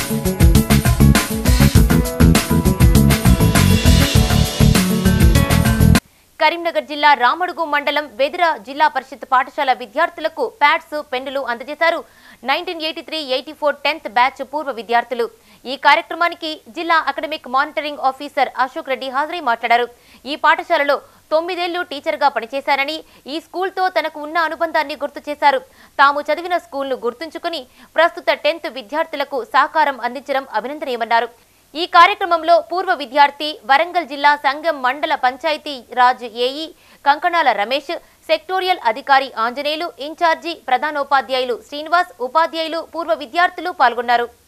కరీంనగర్ జిల్లా రామడుగు మండలం వెదిర జిల్లా పరిషత్ పాఠశాల విద్యార్థులకు ప్యాడ్స్ పెన్నులు అందజేశారు nineteen eighty three eighty four tenth batch పూర్వ విద్యార్థులు ఈ కార్యక్రమానికి జిల్లా academic monitoring officer Ashok Reddy హాజరై మాట్లాడారు ఈ పాఠశాలలో తొమ్మిదేళ్లు టీచర్గా పనిచేశారని ఈ స్కూల్తో తనకు ఉన్న అనుబంధాన్ని గుర్తు చేశారు తాము చదివిన స్కూల్ను గుర్తుంచుకుని ప్రస్తుత టెన్త్ విద్యార్థులకు సహకారం అందించడం అభినందనీయమన్నారు ఈ కార్యక్రమంలో పూర్వ విద్యార్థి వరంగల్ జిల్లా సంఘం మండల పంచాయతీ రాజ్ ఏఈ కంకణాల రమేష్ సెక్టోరియల్ అధికారి ఆంజనేయులు ఇన్ఛార్జి ప్రధానోపాధ్యాయులు శ్రీనివాస్ ఉపాధ్యాయులు పూర్వ విద్యార్థులు పాల్గొన్నారు